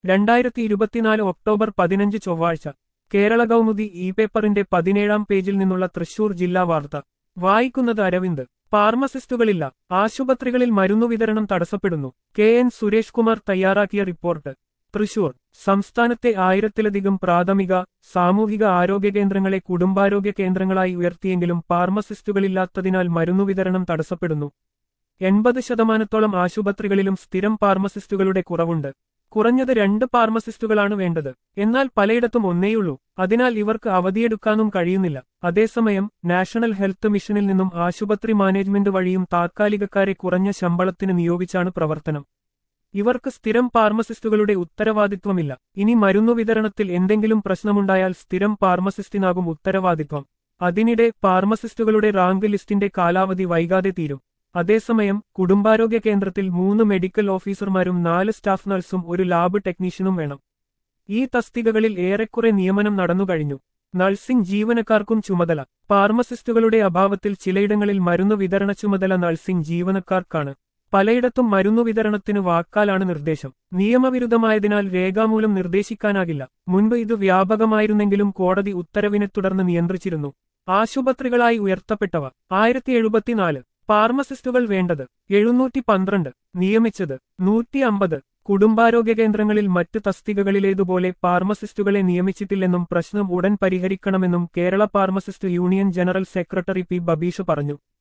രണ്ടായിരത്തി ഇരുപത്തിനാല് ഒക്ടോബർ പതിനഞ്ച് ചൊവ്വാഴ്ച കേരള കൗമുദി ഇ പേപ്പറിന്റെ പതിനേഴാം പേജിൽ നിന്നുള്ള തൃശൂർ ജില്ലാ വാർത്ത വായിക്കുന്നത് അരവിന്ദ് ഫാർമസിസ്റ്റുകളില്ല ആശുപത്രികളിൽ മരുന്നു വിതരണം തടസ്സപ്പെടുന്നു കെ എൻ സുരേഷ് കുമാർ തയ്യാറാക്കിയ റിപ്പോർട്ട് തൃശൂർ സംസ്ഥാനത്തെ ആയിരത്തിലധികം പ്രാഥമിക സാമൂഹിക ആരോഗ്യ കേന്ദ്രങ്ങളെ കുടുംബാരോഗ്യ കേന്ദ്രങ്ങളായി ഉയർത്തിയെങ്കിലും ഫാർമസിസ്റ്റുകളില്ലാത്തതിനാൽ മരുന്നു വിതരണം തടസ്സപ്പെടുന്നു എൺപത് ശതമാനത്തോളം ആശുപത്രികളിലും സ്ഥിരം ഫാർമസിസ്റ്റുകളുടെ കുറവുണ്ട് കുറഞ്ഞത് രണ്ട് ഫാർമസിസ്റ്റുകളാണ് വേണ്ടത് എന്നാൽ പലയിടത്തും ഒന്നേയുള്ളൂ അതിനാൽ ഇവർക്ക് അവധിയെടുക്കാനും കഴിയുന്നില്ല അതേസമയം നാഷണൽ ഹെൽത്ത് മിഷനിൽ നിന്നും ആശുപത്രി മാനേജ്മെന്റ് വഴിയും താത്കാലികക്കാരെ കുറഞ്ഞ ശമ്പളത്തിന് നിയോഗിച്ചാണ് പ്രവർത്തനം ഇവർക്ക് സ്ഥിരം ഫാർമസിസ്റ്റുകളുടെ ഉത്തരവാദിത്വമില്ല ഇനി മരുന്നു വിതരണത്തിൽ എന്തെങ്കിലും പ്രശ്നമുണ്ടായാൽ സ്ഥിരം ഫാർമസിസ്റ്റിനാകും ഉത്തരവാദിത്വം അതിനിടെ ഫാർമസിസ്റ്റുകളുടെ റാങ്ക് ലിസ്റ്റിന്റെ കാലാവധി വൈകാതെ തീരും അതേസമയം കുടുംബാരോഗ്യ കേന്ദ്രത്തിൽ മൂന്ന് മെഡിക്കൽ ഓഫീസർമാരും നാല് സ്റ്റാഫ് നഴ്സും ഒരു ലാബ് ടെക്നീഷ്യനും വേണം ഈ തസ്തികകളിൽ ഏറെക്കുറെ നിയമനം നടന്നുകഴിഞ്ഞു നഴ്സിംഗ് ജീവനക്കാർക്കും ചുമതല ഫാർമസിസ്റ്റുകളുടെ അഭാവത്തിൽ ചിലയിടങ്ങളിൽ മരുന്ന് വിതരണ ചുമതല നഴ്സിംഗ് ജീവനക്കാർക്കാണ് പലയിടത്തും മരുന്നു വിതരണത്തിന് വാക്കാലാണ് നിർദ്ദേശം നിയമവിരുദ്ധമായതിനാൽ രേഖാമൂലം നിർദ്ദേശിക്കാനാകില്ല മുൻപ് ഇത് വ്യാപകമായിരുന്നെങ്കിലും കോടതി ഉത്തരവിനെ തുടർന്ന് നിയന്ത്രിച്ചിരുന്നു ആശുപത്രികളായി ഉയർത്തപ്പെട്ടവ ആയിരത്തി എഴുപത്തിനാല് ഫാർമസിസ്റ്റുകൾ വേണ്ടത് എഴുന്നൂറ്റി പന്ത്രണ്ട് നിയമിച്ചത് നൂറ്റി അമ്പത് കുടുംബാരോഗ്യ കേന്ദ്രങ്ങളിൽ മറ്റ് തസ്തികകളിലേതുപോലെ ഫാർമസിസ്റ്റുകളെ നിയമിച്ചിട്ടില്ലെന്നും പ്രശ്നം ഉടൻ പരിഹരിക്കണമെന്നും Kerala pharmacist union general secretary P Babeesh പറഞ്ഞു